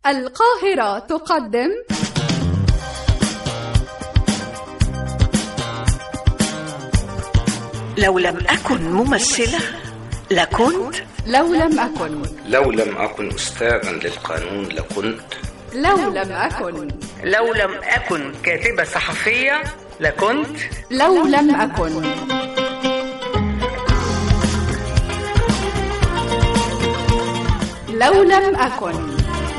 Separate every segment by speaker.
Speaker 1: القاهرة تقدم
Speaker 2: لو لم أكن ممثلة لكنت
Speaker 1: لو لم أكن
Speaker 3: لو لم أكن أستاذا للقانون لكنت
Speaker 1: لو لم أكن
Speaker 4: لو لم أكن كاتبة صحفية لكنت
Speaker 1: لو لم أكن لو لم أكن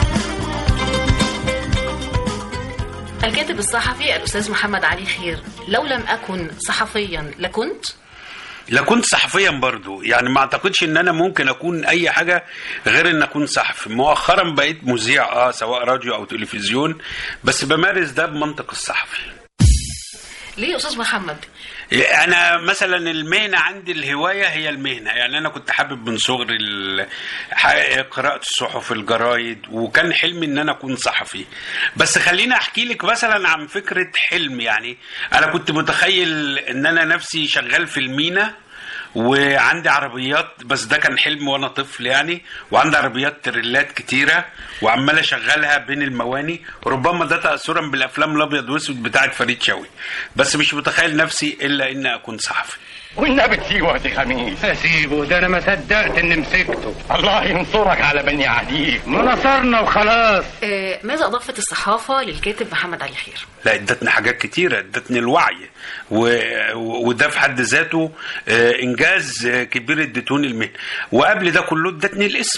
Speaker 5: الكاتب الصحفي الأستاذ محمد علي خير لو لم أكن صحفيا لكنت
Speaker 6: لكنت صحفيا برضو يعني ما اعتقدش ان انا ممكن اكون اي حاجة غير ان اكون صحفي مؤخرا بقيت مذيع اه سواء راديو او تلفزيون بس بمارس ده بمنطق الصحفي
Speaker 5: ليه يا أستاذ محمد
Speaker 6: انا مثلا المهنه عندي الهوايه هي المهنه يعني انا كنت حابب من صغري ال- ح- قراءه الصحف الجرايد وكان حلمي ان انا اكون صحفي بس خليني احكي لك مثلا عن فكره حلم يعني انا كنت متخيل ان انا نفسي شغال في المينا وعندي عربيات بس ده كان حلم وانا طفل يعني وعندي عربيات تريلات كتيره وعمال اشغلها بين المواني ربما ده تاثرا بالافلام الابيض واسود بتاعت فريد شوقي بس مش متخيل نفسي الا ان اكون صحفي
Speaker 7: والنبي تسيبه يا سي خميس
Speaker 8: اسيبه ده انا ما صدقت اني مسكته
Speaker 7: الله ينصرك على بني عديك
Speaker 8: ما نصرنا وخلاص
Speaker 5: آه ماذا أضافت الصحافة للكاتب محمد علي خير
Speaker 6: لا ادتني حاجات كتيره ادتني الوعي و... و- وده في حد ذاته آه، انجاز آه، كبير اديتوني المهنه وقبل ده كله ادتني الاسم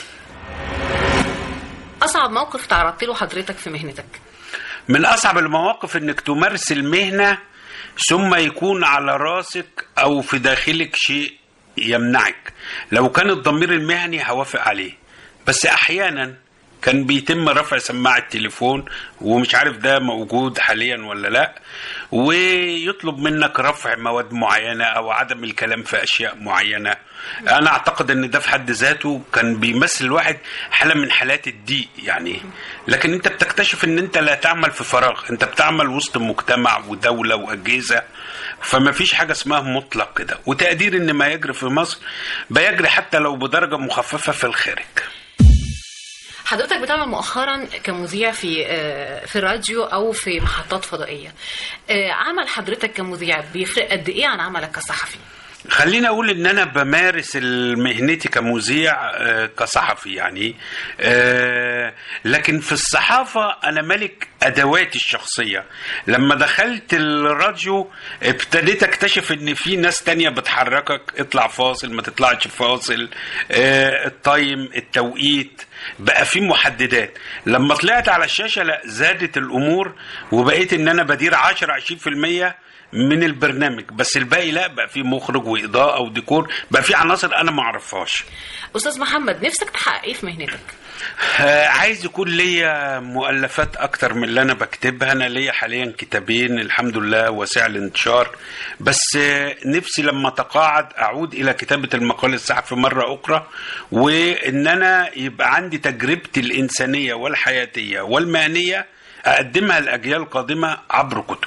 Speaker 5: أصعب موقف تعرضت له حضرتك في مهنتك
Speaker 6: من اصعب المواقف انك تمارس المهنه ثم يكون على راسك او في داخلك شيء يمنعك لو كان الضمير المهني هوافق عليه بس احيانا كان بيتم رفع سماعة التليفون ومش عارف ده موجود حاليا ولا لا ويطلب منك رفع مواد معينة او عدم الكلام في اشياء معينة انا اعتقد ان ده في حد ذاته كان بيمثل الواحد حالة من حالات الضيق يعني لكن انت بتكتشف ان انت لا تعمل في فراغ انت بتعمل وسط مجتمع ودولة واجهزة فما فيش حاجة اسمها مطلق كده وتقدير ان ما يجري في مصر بيجري حتى لو بدرجة مخففة في الخارج
Speaker 5: حضرتك بتعمل مؤخرا كمذيع في آه، في الراديو او في محطات فضائيه آه، عمل حضرتك كمذيع بيفرق قد ايه عن عملك كصحفي
Speaker 6: خليني اقول ان انا بمارس مهنتي كمذيع آه، كصحفي يعني آه، لكن في الصحافه انا ملك ادواتي الشخصيه لما دخلت الراديو ابتديت اكتشف ان في ناس تانية بتحركك اطلع فاصل ما تطلعش فاصل آه، التايم التوقيت بقى في محددات لما طلعت على الشاشه لا زادت الامور وبقيت ان انا بدير 10 20% من البرنامج بس الباقي لا بقى في مخرج واضاءه وديكور بقى في عناصر انا ما اعرفهاش
Speaker 5: استاذ محمد نفسك تحقق ايه في مهنتك
Speaker 6: آه، عايز يكون ليا مؤلفات اكتر من اللي انا بكتبها انا ليا حاليا كتابين الحمد لله واسع الانتشار بس آه، نفسي لما تقاعد اعود الى كتابه المقال الصحفي مره اخرى وان انا يبقى عندي تجربتي الانسانيه والحياتيه والمهنيه اقدمها لاجيال قادمه عبر كتب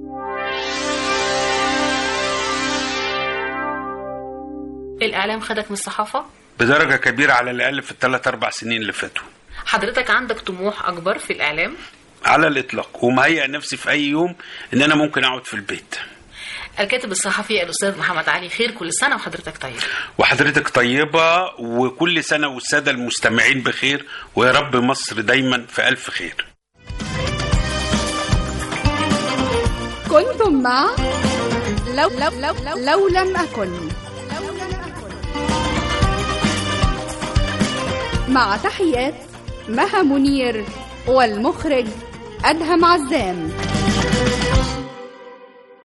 Speaker 5: الاعلام خدك من الصحافه
Speaker 6: بدرجه كبيره على الاقل في الثلاث اربع سنين اللي فاتوا
Speaker 5: حضرتك عندك طموح اكبر في الاعلام
Speaker 6: على الاطلاق ومهيئ نفسي في اي يوم ان انا ممكن اقعد في البيت
Speaker 5: الكاتب الصحفي الاستاذ محمد علي خير كل سنه وحضرتك طيب
Speaker 6: وحضرتك طيبة وكل سنة والسادة المستمعين بخير ويا رب مصر دايما في ألف خير
Speaker 1: كنتم مع لو لو لو لو, لو لم أكن مع تحيات مها منير والمخرج أدهم عزام